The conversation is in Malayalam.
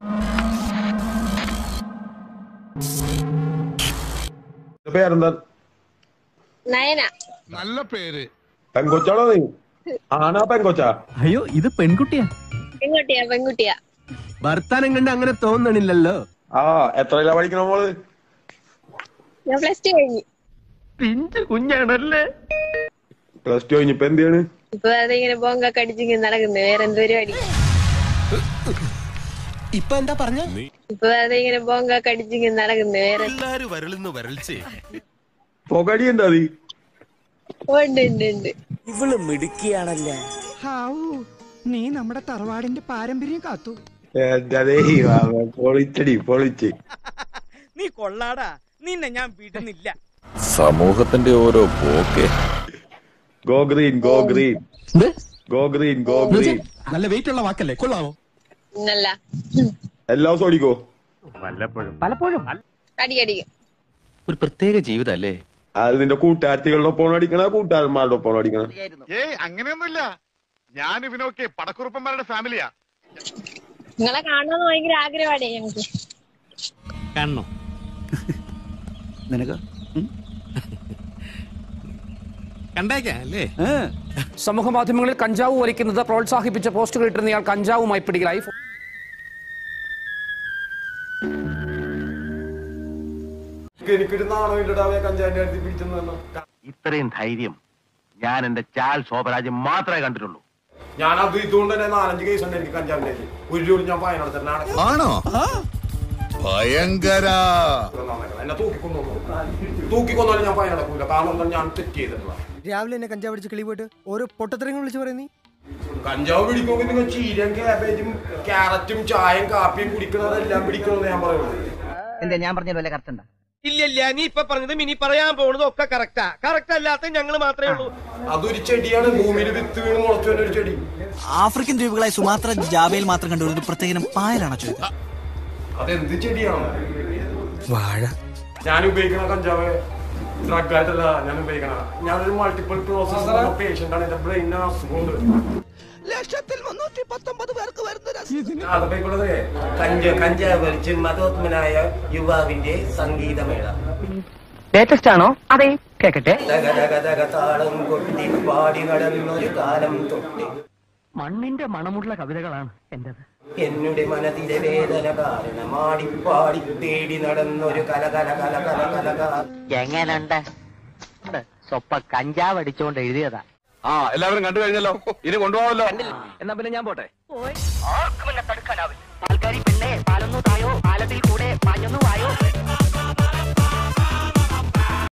പേരെന്താ നയന നല്ല പേര് പെങ്കൊച്ചാണോ നീ ആണാ പെങ്കൊച്ചാ അയ്യോ ഇത് പെൺകുട്ടിയാ പെൺകുട്ടിയാ പെൺകുട്ടിയാ വർത്താനം കണ്ട് അങ്ങനെ തോന്നണില്ലല്ലോ ആ എത്രയിലാ പഠിക്കണ മോള് ഞാൻ പ്ലസ് ടു കഴിഞ്ഞു പിഞ്ച് കുഞ്ഞാണല്ലേ പ്ലസ് ടു കഴിഞ്ഞിപ്പോ എന്ത് ചെയ്യാണ് ഇപ്പൊ വെറുതെ ഇങ്ങനെ ബോങ്കൊക്കെ അടിച്ചിങ്ങനെ നടക്കുന്നു വേറെ എന്ത് പരിപാടി ഇപ്പൊ എന്താ പറഞ്ഞ ഇപ്പൊ വെറുതെ ഇങ്ങനെ ബോങ്കൊക്കെ അടിച്ചിങ്ങനെ നടക്കുന്നു വേറെ പൊകടി എന്താ നീ ഉണ്ട് ഉണ്ട് ഉണ്ട് ഇവള് മിടുക്കിയാണല്ലേ ഹാവൂ നീ നമ്മുടെ തറവാടിന്റെ പാരമ്പര്യം കാത്തു എന്റെ ദൈവമേ, പൊളിച്ചടി പൊളിച്ച് നീ കൊള്ളാടാ നിന്നെ ഞാൻ വിടുന്നില്ല സമൂഹത്തിന്റെ ഓരോ പോക്കേ go green go green go green go green നല്ല വെയിറ്റ് ഉള്ള വാക്കല്ലേ കൊള്ളാമോ നല്ല എല്ലാ ദിവസവും ഓടിക്കോ അടി അടിക്കും ഒരു പ്രത്യേക ജീവിതല്ലേ അത് നിന്റെ കൂട്ടുകാർത്തികളുടെ ഒപ്പം അടിക്കണ കൂട്ടുകാരന്മാരുടെ ഒപ്പം അടിക്കണ ഏയ് അങ്ങനെയൊന്നുമില്ല ഞാൻ ഇവനൊക്കെ പടക്കുറുപ്പന്മാരുടെ ഫാമിലിയാ നിങ്ങളെ കാണണമെന്ന് ഭയങ്കര ആഗ്രഹമാണ് ഞങ്ങക്ക് കാണണോ നിനക്ക് കണ്ടേക്കാം അല്ലേ സമൂഹ മാധ്യമങ്ങളിൽ കഞ്ചാവ് വലിക്കുന്നത് പ്രോത്സാഹിപ്പിച്ച പോസ്റ്റുകൾ ഇട്ടിരുന്നയാൾ കഞ്ചാവുമായി പിടിയിലായി എനിക്കൊരു നാണോ ഇല്ലടാ കഞ്ചാവിന്റെ അടുത്ത് പിടിച്ചെന്ന് ഇത്രയും ധൈര്യം ഞാൻ എന്റെ ചാൽ ശോഭരാജ് മാത്രമേ കണ്ടിട്ടുള്ളൂ ഞാൻ അത് ഇതുകൊണ്ട് തന്നെ നാലഞ്ച് കേസ് ഉണ്ട് എനിക്ക് കഞ്ചാവിന്റെ ഒരു ജോലി ഞാൻ ഫൈൻ അടച്ചിട്ടാണ് ആണോ ഭയങ്കര എന്നെ തൂക്കിക്കൊണ്ടു തൂക്കിക്കൊന്നാലും ഞാൻ ഫൈൻ അടക്കൂല കാരണം എന്താ ഞാൻ തെറ്റ് ചെയ്തിട്ടുള്ള രാവിലെ എന്നെ കഞ്ചാവ് പിടിച്ച് കിളി പോയിട്ട് ഓരോ പൊട്ടത്തരങ്ങൾ വിളിച്ച് പറയുന്നീ കഞ്ചാവ് പിടിക്കുമെങ്കിൽ നിങ്ങൾ ചീരയും കാബേജും ക്യാരറ്റും ചായയും കാപ്പിയും കുടിക്കണതെല്ലാം പിടിക്കണമെന്ന് ഞാൻ പറയുള്ളൂ എന്താ ഞാൻ പറഞ്ഞ പോലെ കറക്റ്റ് ഉണ്ടാ ഇല്ല ഇല്ല നീ ഇപ്പൊ പറഞ്ഞതും ഇനി പറയാൻ പോകുന്നതും ഒക്കെ കറക്റ്റാ കറക്റ്റ് അല്ലാത്ത ഞങ്ങൾ മാത്രമേ ഉള്ളൂ അതൊരു ചെടിയാണ് ഭൂമിയിൽ വിത്ത് വീണ് മുളച്ചു വരുന്ന ഒരു ചെടി ആഫ്രിക്കൻ ദ്വീപുകളായ സുമാത്ര ജാവയിൽ മാത്രം കണ്ടുവരുന്ന ഒരു പ്രത്യേകം പായലാണ് ചോദിച്ചത് അതെന്ത് ചെടിയാണ് വാഴ ഞാൻ ഉപയോഗിക്കണ കഞ്ചാവ് ഡ്രഗ് ആയിട്ടല്ല ഞാൻ ഉപയോഗിക്കണ ഞാനൊരു മൾട്ടിപ്പിൾ പ്രോസസ് പേഷ്യന്റ് ആണ് എന്റെ ബ്രെയിനിന് അസുഖമുണ്ട് ലക്ഷത്തിൽ മുന്നൂറ്റി പത്തൊമ്പത് പേർക്ക് വരുന്ന അതൊക്കെ ഇവിടെ കഞ്ച കഞ്ചാവ് വലിച്ച് മതോത്മനായ യുവാവിന്റെ സംഗീതമേള ലേറ്റസ്റ്റ് ആണോ അതെ കേക്കട്ടെ തക തക തക താളം കൊട്ടി പാടി നടന്നൊരു കാലം തൊട്ട് മണ്ണിന്റെ മണമുള്ള കവിതകളാണ് എന്റേത് എന്നുടെ മനതിലെ വേദന കാരണം ആടിപ്പാടി തേടി നടന്നൊരു കല കല കല കല കല കല എങ്ങനുണ്ട് സ്വപ്പ കഞ്ചാവ് അടിച്ചോണ്ട് എഴുതിയതാ ആ എല്ലാവരും കണ്ടു കഴിഞ്ഞല്ലോ ഇനി കൊണ്ടുപോകാമല്ലോ എന്നാ പിന്നെ ഞാൻ പോട്ടെ ആർക്കും എന്നെ തടുക്കാനാവില്ല ആൾക്കാർ